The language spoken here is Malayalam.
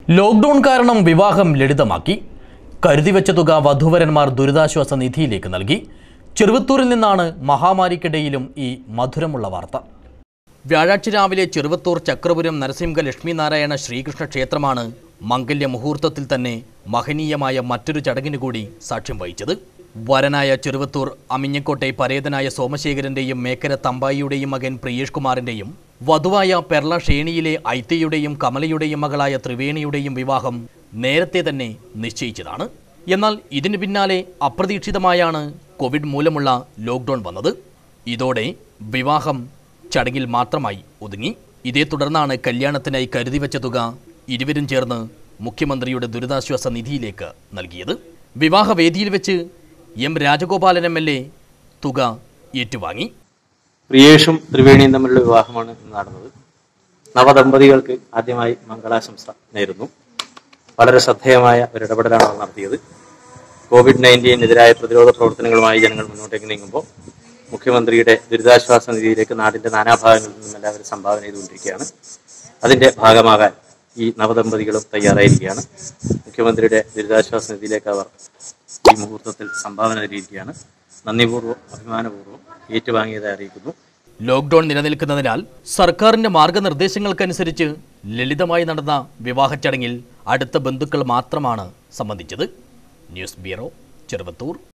ലോക്ക്ഡൌൺ കാരണം വിവാഹം ലളിതമാക്കി കരുതിവെച്ച തുക വധൂവരന്മാർ ദുരിതാശ്വാസ നിധിയിലേക്ക് നൽകി ചെറുവത്തൂരിൽ നിന്നാണ് മഹാമാരിക്കിടയിലും ഈ മധുരമുള്ള വാർത്ത വ്യാഴാഴ്ച രാവിലെ ചെറുവത്തൂർ ചക്രപുരം നരസിംഹ ലക്ഷ്മിനാരായണ ശ്രീകൃഷ്ണ ക്ഷേത്രമാണ് മംഗല്യ മുഹൂർത്തത്തിൽ തന്നെ മഹനീയമായ മറ്റൊരു ചടങ്ങിന് കൂടി സാക്ഷ്യം വഹിച്ചത് വരനായ ചെറുവത്തൂർ അമിഞ്ഞക്കോട്ടെ പരേതനായ സോമശേഖരന്റെയും മേക്കര തമ്പായിയുടെയും മകൻ പ്രിയേഷ് കുമാറിന്റെയും വധുവായ പെർള ഷേണിയിലെ ഐത്തയുടെയും കമലയുടെയും മകളായ ത്രിവേണിയുടെയും വിവാഹം നേരത്തെ തന്നെ നിശ്ചയിച്ചതാണ് എന്നാൽ ഇതിനു പിന്നാലെ അപ്രതീക്ഷിതമായാണ് കോവിഡ് മൂലമുള്ള ലോക്ക്ഡൌൺ വന്നത് ഇതോടെ വിവാഹം ചടങ്ങിൽ മാത്രമായി ഒതുങ്ങി ഇതേ തുടർന്നാണ് കല്യാണത്തിനായി കരുതി വെച്ച തുക ഇരുവരും ചേർന്ന് മുഖ്യമന്ത്രിയുടെ ദുരിതാശ്വാസ നിധിയിലേക്ക് നൽകിയത് വിവാഹവേദിയിൽ വെച്ച് M Rajagopalan M L A തുക ഏറ്റുവാങ്ങി പ്രിയേഷും ത്രിവേണിയും തമ്മിലുള്ള വിവാഹമാണ് ഇന്ന് നടന്നത് നവദമ്പതികൾക്ക് ആദ്യമായി മംഗളാശംസ നേരുന്നു വളരെ ശ്രദ്ധേയമായ ഒരു ഇടപെടലാണ് അവർ നടത്തിയത് കോവിഡ് നയൻറ്റീനെതിരായ പ്രതിരോധ പ്രവർത്തനങ്ങളുമായി ജനങ്ങൾ മുന്നോട്ടേക്ക് നീങ്ങുമ്പോൾ മുഖ്യമന്ത്രിയുടെ ദുരിതാശ്വാസ നിധിയിലേക്ക് നാടിന്റെ നാനാഭാഗങ്ങളിൽ നിന്നും എല്ലാവരും സംഭാവന ചെയ്തുകൊണ്ടിരിക്കുകയാണ് അതിന്റെ ഭാഗമാകാൻ ഈ നവദമ്പതികളും തയ്യാറായിരിക്കുകയാണ് മുഖ്യമന്ത്രിയുടെ ദുരിതാശ്വാസ നിധിയിലേക്ക് അവർ ഈ മുഹൂർത്തത്തിൽ സംഭാവന നൽകിയിരിക്കുകയാണ് നന്ദിപൂർവ്വം അഭിമാനപൂർവ്വം ഏറ്റുവാങ്ങിയതായി അറിയിക്കുന്നു ലോക്ക്ഡൌൺ നിലനിൽക്കുന്നതിനാൽ സർക്കാരിന്റെ മാർഗനിർദ്ദേശങ്ങൾക്കനുസരിച്ച് ലളിതമായി നടന്ന വിവാഹ ചടങ്ങിൽ അടുത്ത ബന്ധുക്കൾ മാത്രമാണ് സംബന്ധിച്ചത് ന്യൂസ് ബ്യൂറോ ചെറുവത്തൂർ